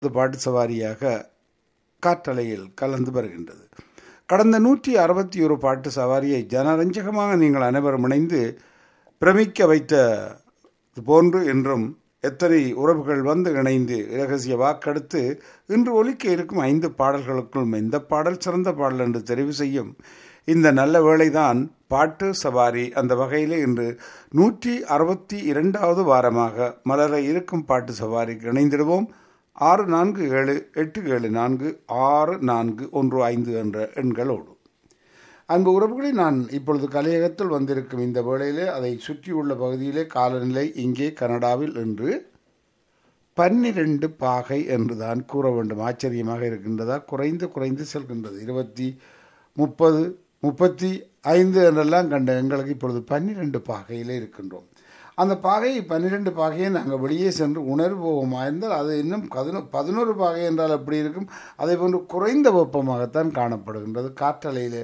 பாட்டு சவாரியாக காற்றலையில் கலந்து வருகின்றது கடந்த நூற்றி அறுபத்தி ஒரு பாட்டு சவாரியை ஜனரஞ்சகமாக நீங்கள் அனைவரும் இணைந்து பிரமிக்க வைத்த போன்று என்றும் எத்தனை உறவுகள் வந்து இணைந்து இரகசிய வாக்கெடுத்து இன்று ஒலிக்க இருக்கும் ஐந்து பாடல்களுக்குள் இந்த பாடல் சிறந்த பாடல் என்று தெரிவு செய்யும் இந்த நல்ல வேளைதான் பாட்டு சவாரி அந்த வகையிலே இன்று நூற்றி அறுபத்தி இரண்டாவது வாரமாக மலர இருக்கும் பாட்டு சவாரிக்கு இணைந்திடுவோம் ஆறு நான்கு ஏழு எட்டு ஏழு நான்கு ஆறு நான்கு ஒன்று ஐந்து என்ற எண்களோடு அன்பு உறவுகளை நான் இப்பொழுது கலையகத்தில் வந்திருக்கும் இந்த வேளையிலே அதை சுற்றியுள்ள பகுதியிலே காலநிலை இங்கே கனடாவில் என்று பன்னிரண்டு பாகை என்றுதான் கூற வேண்டும் ஆச்சரியமாக இருக்கின்றதா குறைந்து குறைந்து செல்கின்றது இருபத்தி முப்பது முப்பத்தி ஐந்து என்றெல்லாம் கண்ட எங்களுக்கு இப்பொழுது பன்னிரண்டு பாகையிலே இருக்கின்றோம் அந்த பாகை பன்னிரெண்டு பாகையை நாங்கள் வெளியே சென்று உணர்வோமா இருந்தால் அது இன்னும் பதினொ பதினோரு பாகை என்றால் எப்படி இருக்கும் அதே போன்று குறைந்த வெப்பமாகத்தான் காணப்படுகின்றது காற்றலையிலே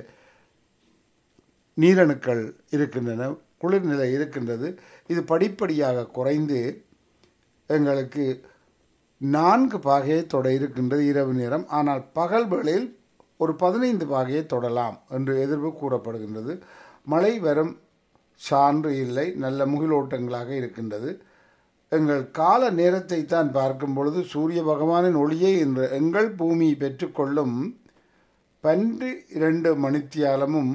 நீரணுக்கள் இருக்கின்றன குளிர்நிலை இருக்கின்றது இது படிப்படியாக குறைந்து எங்களுக்கு நான்கு பாகையை தொட இருக்கின்றது இரவு நேரம் ஆனால் பகல் வேளையில் ஒரு பதினைந்து பாகையை தொடலாம் என்று எதிர்ப்பு கூறப்படுகின்றது மழை வரும் சான்று இல்லை நல்ல முகிலோட்டங்களாக இருக்கின்றது எங்கள் கால நேரத்தை தான் பார்க்கும் பொழுது சூரிய பகவானின் ஒளியை இன்று எங்கள் பூமி பெற்றுக்கொள்ளும் பன்று இரண்டு மணித்தியாலமும்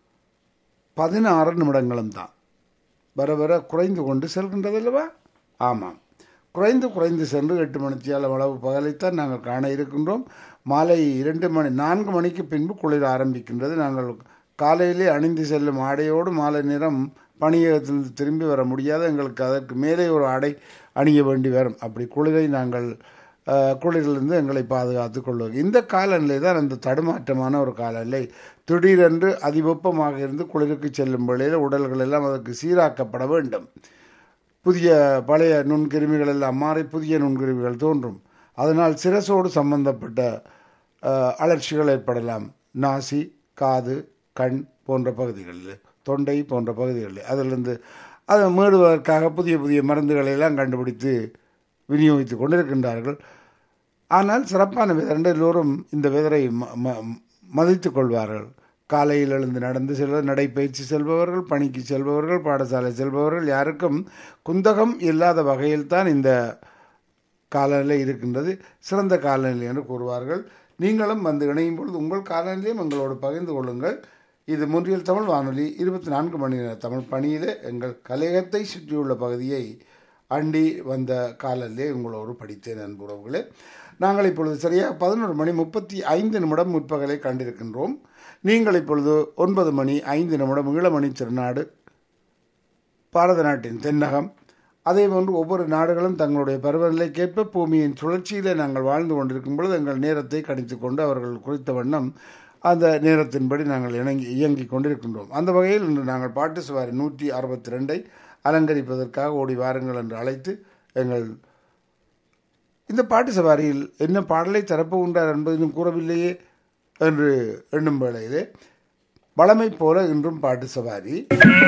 பதினாறு நிமிடங்களும் தான் வர வர குறைந்து கொண்டு செல்கின்றது அல்லவா ஆமாம் குறைந்து குறைந்து சென்று எட்டு மணித்தியாலம் அளவு பகலைத்தான் நாங்கள் காண இருக்கின்றோம் மாலை இரண்டு மணி நான்கு மணிக்கு பின்பு குளிர் ஆரம்பிக்கின்றது நாங்கள் காலையிலே அணிந்து செல்லும் ஆடையோடு மாலை நேரம் பணியகத்திலிருந்து திரும்பி வர முடியாது எங்களுக்கு அதற்கு மேலே ஒரு ஆடை அணிய வேண்டி வரும் அப்படி குளிரை நாங்கள் குளிரிலிருந்து எங்களை பாதுகாத்து கொள்வோம் இந்த காலநிலை தான் அந்த தடுமாற்றமான ஒரு காலநிலை திடீரென்று அதிவெப்பமாக இருந்து குளிருக்கு செல்லும் வேளையில் உடல்கள் எல்லாம் அதற்கு சீராக்கப்பட வேண்டும் புதிய பழைய நுண்கிருமிகள் எல்லாம் மாறி புதிய நுண்கிருமிகள் தோன்றும் அதனால் சிரசோடு சம்பந்தப்பட்ட அலர்ச்சிகள் ஏற்படலாம் நாசி காது கண் போன்ற பகுதிகளில் தொண்டை போன்ற பகுதிகளில் அதிலிருந்து அதை மீடுவதற்காக புதிய புதிய மருந்துகளை எல்லாம் கண்டுபிடித்து விநியோகித்து கொண்டிருக்கின்றார்கள் ஆனால் சிறப்பான விதரண்டு எல்லோரும் இந்த விதரை மதித்து கொள்வார்கள் காலையில் எழுந்து நடந்து செல்வது நடைப்பயிற்சி செல்பவர்கள் பணிக்கு செல்பவர்கள் பாடசாலை செல்பவர்கள் யாருக்கும் குந்தகம் இல்லாத வகையில் தான் இந்த காலநிலை இருக்கின்றது சிறந்த காலநிலை என்று கூறுவார்கள் நீங்களும் வந்து இணையும் பொழுது உங்கள் காலநிலையும் எங்களோடு பகிர்ந்து கொள்ளுங்கள் இது முன்றியல் தமிழ் வானொலி இருபத்தி நான்கு மணி நேர தமிழ் பணியிலே எங்கள் கலையகத்தை சுற்றியுள்ள பகுதியை அண்டி வந்த காலநிலை உங்களோடு படித்தேன் அன்புறவுகளே நாங்கள் இப்பொழுது சரியாக பதினொரு மணி முப்பத்தி ஐந்து நிமிடம் முற்பகலை கண்டிருக்கின்றோம் நீங்கள் இப்பொழுது ஒன்பது மணி ஐந்து நிமிடம் ஈழமணி திருநாடு பாரத நாட்டின் தென்னகம் அதே போன்று ஒவ்வொரு நாடுகளும் தங்களுடைய பருவநிலைக்கேற்ப பூமியின் சுழற்சியிலே நாங்கள் வாழ்ந்து கொண்டிருக்கும் பொழுது எங்கள் நேரத்தை கணித்து கொண்டு அவர்கள் குறித்த வண்ணம் அந்த நேரத்தின்படி நாங்கள் இணங்கி இயங்கிக் கொண்டிருக்கின்றோம் அந்த வகையில் இன்று நாங்கள் பாட்டு சுவாரி நூற்றி அறுபத்தி ரெண்டை அலங்கரிப்பதற்காக ஓடி வாருங்கள் என்று அழைத்து எங்கள் இந்த பாட்டு சவாரியில் என்ன பாடலை தரப்பு உண்டார் என்பதையும் கூறவில்லையே என்று எண்ணும் வேளையிலே வளமை போல இன்றும் பாட்டு சவாரி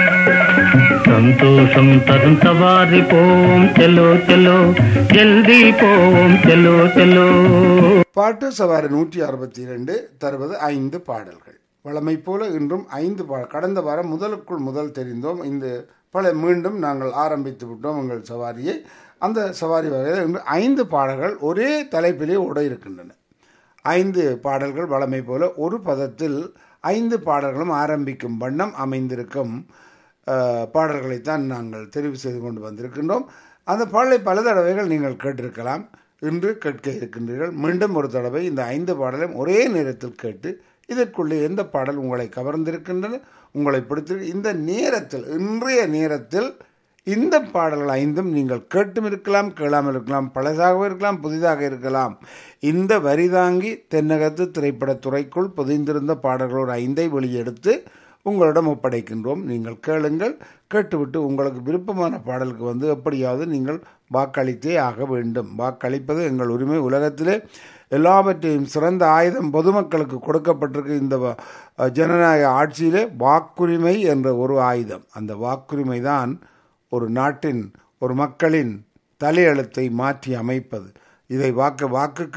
సంతోషం తరుం సవారి పోం చెలో చెలో జల్దీ పోం చెలో చెలో பாட்டு சவாரி நூற்றி அறுபத்தி இரண்டு தருவது ஐந்து பாடல்கள் வளமை போல இன்றும் ஐந்து பா கடந்த வாரம் முதலுக்குள் முதல் தெரிந்தோம் இந்த பல மீண்டும் நாங்கள் ஆரம்பித்து விட்டோம் எங்கள் சவாரியை அந்த சவாரி வகையில் இன்று ஐந்து பாடல்கள் ஒரே தலைப்பிலே ஓட இருக்கின்றன ஐந்து பாடல்கள் வளமை போல ஒரு பதத்தில் ஐந்து பாடல்களும் ஆரம்பிக்கும் வண்ணம் அமைந்திருக்கும் பாடல்களைத்தான் நாங்கள் தெரிவு செய்து கொண்டு வந்திருக்கின்றோம் அந்த பாடலை பல தடவைகள் நீங்கள் கேட்டிருக்கலாம் இன்று கேட்க இருக்கின்றீர்கள் மீண்டும் ஒரு தடவை இந்த ஐந்து பாடலையும் ஒரே நேரத்தில் கேட்டு இதற்குள்ளே எந்த பாடல் உங்களை கவர்ந்திருக்கின்றன உங்களை பிடித்திருக்கு இந்த நேரத்தில் இன்றைய நேரத்தில் இந்த பாடல்கள் ஐந்தும் நீங்கள் கேட்டும் இருக்கலாம் கேளாமல் இருக்கலாம் பழசாகவும் இருக்கலாம் புதிதாக இருக்கலாம் இந்த வரிதாங்கி தென்னகத்து திரைப்படத்துறைக்குள் புதிந்திருந்த பாடல்கள் ஒரு ஐந்தை வெளியெடுத்து உங்களிடம் ஒப்படைக்கின்றோம் நீங்கள் கேளுங்கள் கேட்டுவிட்டு உங்களுக்கு விருப்பமான பாடலுக்கு வந்து எப்படியாவது நீங்கள் வாக்களித்தே ஆக வேண்டும் வாக்களிப்பது எங்கள் உரிமை உலகத்திலே எல்லாவற்றையும் சிறந்த ஆயுதம் பொதுமக்களுக்கு கொடுக்கப்பட்டிருக்கு இந்த ஜனநாயக ஆட்சியிலே வாக்குரிமை என்ற ஒரு ஆயுதம் அந்த வாக்குரிமை தான் ஒரு நாட்டின் ஒரு மக்களின் தலையெழுத்தை மாற்றி அமைப்பது இதை வாக்கு வாக்கு